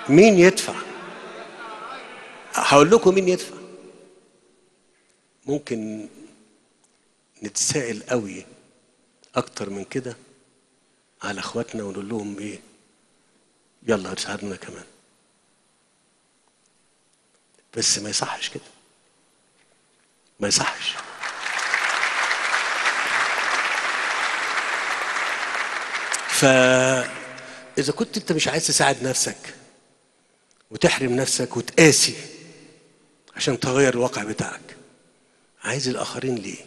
مين يدفع هقول لكم مين يدفع ممكن نتسائل قوي اكتر من كده على اخواتنا ونقول لهم ايه يلا ساعدنا كمان بس ما يصحش كده ما يصحش فإذا كنت أنت مش عايز تساعد نفسك وتحرم نفسك وتقاسي عشان تغير الواقع بتاعك عايز الآخرين ليه؟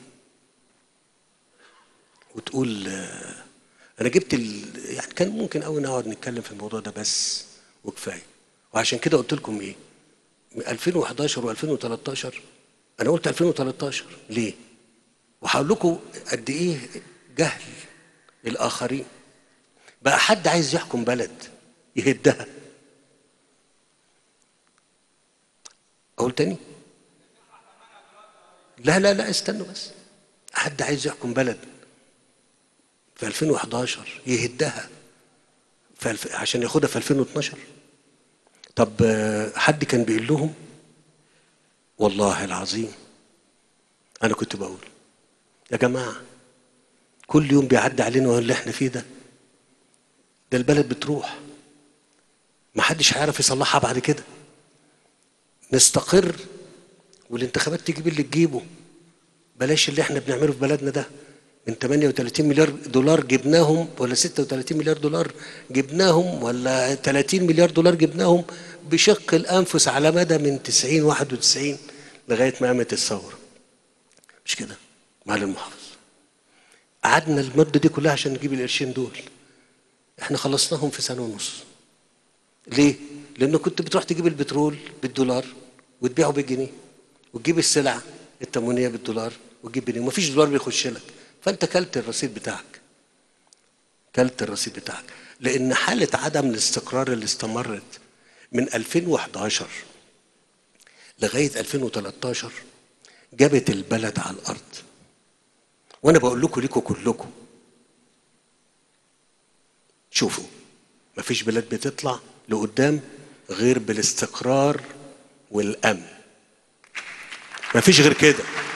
وتقول آه، أنا جبت ال... يعني كان ممكن أوي نقعد نتكلم في الموضوع ده بس وكفاية وعشان كده قلت لكم إيه؟ من 2011 و2013 أنا قلت 2013 ليه؟ وهقول لكم قد إيه جهل الآخرين بقى حد عايز يحكم بلد يهدها اقول تاني لا لا لا استنوا بس حد عايز يحكم بلد في 2011 يهدها في الف... عشان ياخدها في 2012 طب آه، حد كان بيقول لهم والله العظيم انا كنت بقول يا جماعه كل يوم بيعدي علينا اللي احنا فيه ده ده البلد بتروح ما حدش هيعرف يصلحها بعد كده نستقر والانتخابات تجيب اللي تجيبه بلاش اللي احنا بنعمله في بلدنا ده من 38 مليار دولار جبناهم ولا 36 مليار دولار جبناهم ولا 30 مليار دولار جبناهم بشق الانفس على مدى من 90 91 لغايه ما قامت الثوره مش كده معالي المحافظ قعدنا المده دي كلها عشان نجيب القرشين دول احنا خلصناهم في سنه ونص ليه لانه كنت بتروح تجيب البترول بالدولار وتبيعه بالجنيه وتجيب السلع التموينيه بالدولار وتجيب جنيه ومفيش دولار بيخش لك فانت كلت الرصيد بتاعك كلت الرصيد بتاعك لان حاله عدم الاستقرار اللي استمرت من 2011 لغايه 2013 جابت البلد على الارض وانا بقول لكم ليكم كلكم شوفوا مفيش بلاد بتطلع لقدام غير بالاستقرار والامن مفيش غير كده